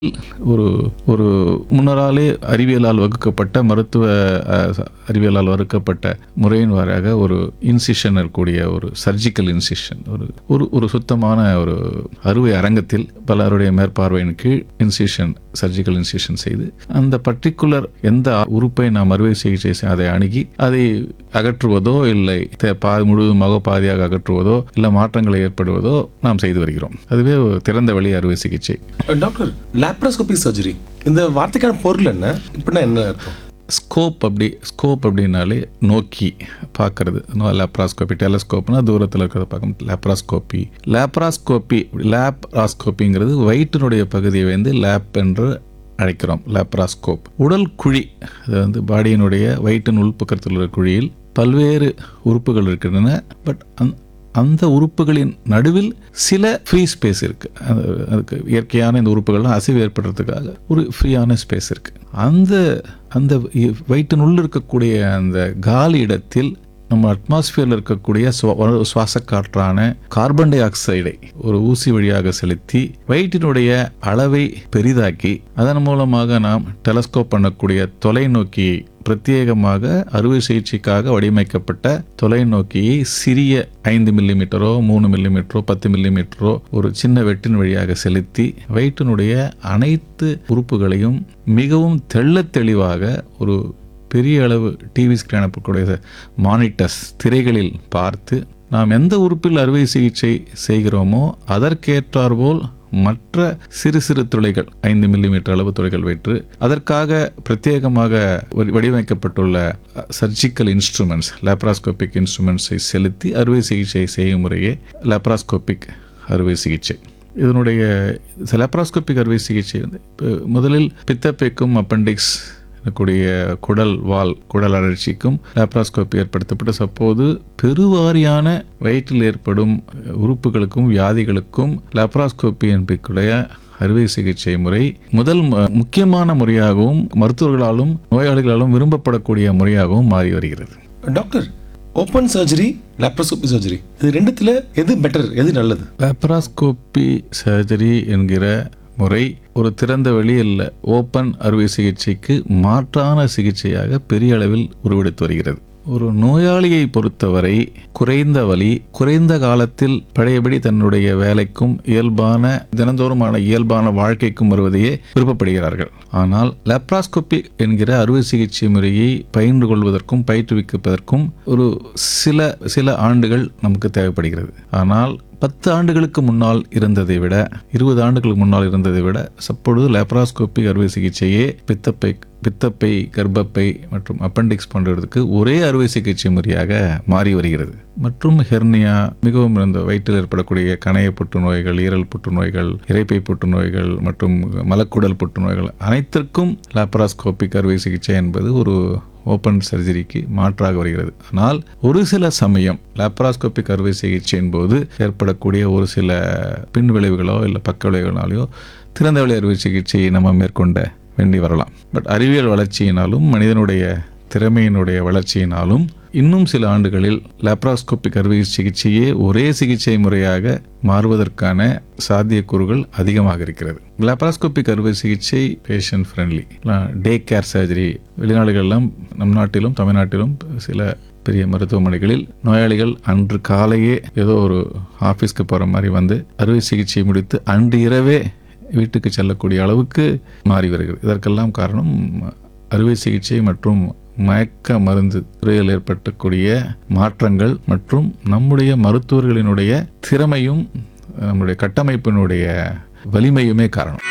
ஒரு ஒரு முன்னராலே அறிவியலால் வகுக்கப்பட்ட மருத்துவ அஹ், ச- அறிவியலால் வகுக்கப்பட்ட முறையின் வாராக ஒரு இன்சிஷன் இருக்கக்கூடிய ஒரு சர்ஜிக்கல் இன்சிஷன் ஒரு ஒரு ஒரு சுத்தமான ஒரு அறுவை அரங்கத்தில் பலருடைய மேற்பார்வையின் கீழ் இன்சிஷன் சர்ஜிக்கல் இன்சிஷன் செய்து அந்த பர்டிகுலர் எந்த உறுப்பை நாம் அறுவை சிகிச்சை செய்- அதை அணுகி அதை அகற்றுவதோ இல்லை தே- பா முழுவதுமாக பாதியாக அகற்றுவதோ இல்லை மாற்றங்களை ஏற்படுவதோ நாம் செய்து வருகிறோம் அதுவே ஒரு திறந்த வழி அறுவை சிகிச்சை டாக்டர் லேப்ரோஸ்கோபி சர்ஜரி இந்த வார்த்தைக்கான பொருள் என்ன இப்படின்னா என்ன அர்த்தம் ஸ்கோப் அப்படி ஸ்கோப் அப்படின்னாலே நோக்கி பார்க்கறது லேப்ராஸ்கோபி டெலஸ்கோப்னா தூரத்தில் இருக்கிறத பார்க்க லேப்ராஸ்கோபி லேப்ராஸ்கோபி லேப்ராஸ்கோப்பிங்கிறது வயிற்றினுடைய பகுதியை வந்து லேப் என்று அழைக்கிறோம் லேப்ராஸ்கோப் உடல் குழி அது வந்து பாடியினுடைய வயிற்றின் உள்பக்கத்தில் உள்ள குழியில் பல்வேறு உறுப்புகள் இருக்கின்றன பட் அந் அந்த உறுப்புகளின் நடுவில் சில ஃப்ரீ ஸ்பேஸ் இருக்கு அது அதுக்கு இயற்கையான இந்த உறுப்புகள்லாம் அசைவு ஏற்படுறதுக்காக ஒரு ஃப்ரீயான ஸ்பேஸ் இருக்கு அந்த அந்த இ- வயிற்றினுள் இருக்கக்கூடிய அந்த காலி இடத்தில் நம்ம அட்மாஸ்பியரில் இருக்கக்கூடிய சுவா- ஒரு சுவாச காற்றான கார்பன் டை ஆக்சைடை ஒரு ஊசி வழியாக செலுத்தி வயிற்றினுடைய அளவை பெரிதாக்கி அதன் மூலமாக நாம் டெலஸ்கோப் பண்ணக்கூடிய தொலைநோக்கியை பிரத்யேகமாக அறுவை சிகிச்சைக்காக வடிவமைக்கப்பட்ட தொலைநோக்கியை சிறிய ஐந்து மில்லிமீட்டரோ மூணு மில்லிமீட்டரோ பத்து மில்லிமீட்டரோ ஒரு சின்ன வெட்டின் வழியாக செலுத்தி வயிற்றினுடைய அனைத்து உறுப்புகளையும் மிகவும் தெள்ளத் தெளிவாக ஒரு பெரிய அளவு டிவி ஸ்கிரீன் இருக்கக்கூடிய மானிட்டர்ஸ் திரைகளில் பார்த்து நாம் எந்த உறுப்பில் அறுவை சிகிச்சை செய்கிறோமோ அதற்கேற்றாற்போல் மற்ற சிறு சிறு துளைகள் ஐந்து மில்லிமீட்டர் அளவு துளைகள் வைத்து அதற்காக பிரத்யேகமாக வடி- வடிவமைக்கப்பட்டுள்ள சர்ஜிக்கல் இன்ஸ்ட்ருமெண்ட்ஸ் லேப்ராஸ்கோபிக் இன்ஸ்ட்ருமெண்ட்ஸை செலுத்தி அறுவை சிகிச்சை செய்யும் முறையே லேப்ராஸ்கோபிக் அறுவை சிகிச்சை இதனுடைய லேப்ராஸ்கோபிக் அறுவை சிகிச்சை வந்து இப்போ முதலில் பித்தப்பைக்கும் அப்பெண்டிக்ஸ் கூடிய குடல் வால் குடல் அழற்சிக்கும் லேப்ராஸ்கோப்பி ஏற்படுத்தப்பட்ட சப்போது பெருவாரியான வயிற்றில் ஏற்படும் உறுப்புகளுக்கும் வியாதிகளுக்கும் லேப்ராஸ்கோப்பி என்பதற்குடைய அறுவை சிகிச்சை முறை முதல் மு- முக்கியமான முறையாகவும் மருத்துவர்களாலும் நோயாளிகளாலும் விரும்பப்படக்கூடிய முறையாகவும் மாறி வருகிறது doctor open surgery laparoscopy surgery இது ரெண்டுத்துல எது பெட்டர் எது நல்லது லேப்ராஸ்கோப்பி சர்ஜரி என்கிற முறை ஒரு திறந்த வெளி இல்லை ஓப்பன் அறுவை சிகிச்சைக்கு மாற்றான சிகிச்சையாக பெரிய அளவில் உருவெடுத்து வருகிறது ஒரு நோயாளியை பொறுத்தவரை குறைந்த வலி குறைந்த காலத்தில் பழையபடி தன்னுடைய வேலைக்கும் இயல்பான தினந்தோறுமான இயல்பான வாழ்க்கைக்கும் வருவதையே விருப்பப்படுகிறார்கள் ஆனால் லேப்ராஸ்கோபி என்கிற அறுவை சிகிச்சை முறையை பயின்று கொள்வதற்கும் பயிற்றுவிப்பதற்கும் ஒரு சில சில ஆண்டுகள் நமக்கு தேவைப்படுகிறது ஆனால் பத்து ஆண்டுகளுக்கு முன்னால் இருந்ததை விட இருபது ஆண்டுகளுக்கு முன்னால் இருந்ததை விட அப்பொழுது லேப்ராஸ்கோபி அறுவை சிகிச்சையே பித்தப்பை பித்தப்பை கர்ப்பப்பை மற்றும் அப்பெண்டிக்ஸ் போன்றதுக்கு ஒரே அறுவை சிகிச்சை முறையாக மாறி வருகிறது மற்றும் ஹெர்னியா மிகவும் இந்த வயிற்றில் ஏற்படக்கூடிய கணைய புற்றுநோய்கள் ஈரல் புற்றுநோய்கள் இரைப்பை புற்றுநோய்கள் மற்றும் மலக்குடல் புற்றுநோய்கள் அனைத்திற்கும் லேப்ராஸ்கோபிக் அறுவை சிகிச்சை என்பது ஒரு ஓப்பன் சர்ஜரிக்கு மாற்றாக வருகிறது ஆனால் ஒரு சில சமயம் லேப்ராஸ்கோபிக் அறுவை சிகிச்சையின் போது ஏற்படக்கூடிய ஒரு சில பின் விளைவுகளோ இல்லை பக்க விளைவுகளாலேயோ திறந்த வழி அறுவை சிகிச்சையை நம்ம மேற்கொண்ட வேண்டி வரலாம் பட் அறிவியல் வளர்ச்சியினாலும் மனிதனுடைய திறமையினுடைய வளர்ச்சியினாலும் இன்னும் சில ஆண்டுகளில் லேப்ராஸ்கோபிக் அறுவை சிகிச்சையே ஒரே சிகிச்சை முறையாக மாறுவதற்கான சாத்தியக்கூறுகள் அதிகமாக இருக்கிறது லேப்ராஸ்கோபிக் அறுவை சிகிச்சை patient friendly day care surgery வெளிநாடுகளெல்லாம் நம் நாட்டிலும் தமிழ்நாட்டிலும் சில பெரிய மருத்துவமனைகளில் நோயாளிகள் அன்று காலையே ஏதோ ஒரு ஆஃபீஸ்க்கு போகிற மாதிரி வந்து அறுவை சிகிச்சை முடித்து அன்று இரவே வீட்டுக்கு செல்லக்கூடிய அளவுக்கு மாறி வருகிறது இதற்கெல்லாம் காரணம் அறுவை சிகிச்சை மற்றும் மயக்க மருந்து துறையில் ஏற்பட்டக்கூடிய மாற்றங்கள் மற்றும் நம்முடைய மருத்துவர்களினுடைய திறமையும் நம்முடைய கட்டமைப்பினுடைய வலிமையுமே காரணம்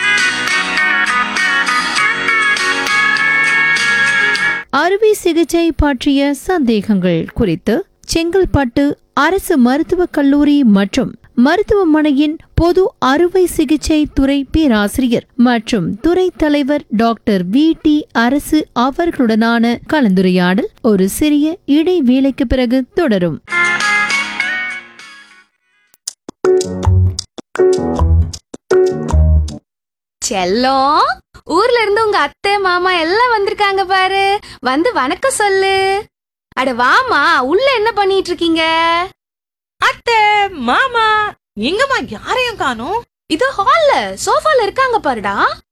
அறுவை சிகிச்சை பற்றிய சந்தேகங்கள் குறித்து செங்கல்பட்டு அரசு மருத்துவக் கல்லூரி மற்றும் மருத்துவமனையின் பொது அறுவை சிகிச்சை துறை பேராசிரியர் மற்றும் துறை தலைவர் டாக்டர் வி டி அரசு அவர்களுடனான கலந்துரையாடல் ஒரு சிறிய இடைவேளைக்கு பிறகு தொடரும் செல்லம் ஊர்ல இருந்து உங்க அத்தை மாமா எல்லாம் வந்திருக்காங்க பாரு வந்து வணக்கம் சொல்லு அட வாமா உள்ள என்ன பண்ணிட்டு இருக்கீங்க அத்தை மாமா எங்கம்மா யாரையும் காணோம் இது ஹால்ல சோஃபால இருக்காங்க பாருடா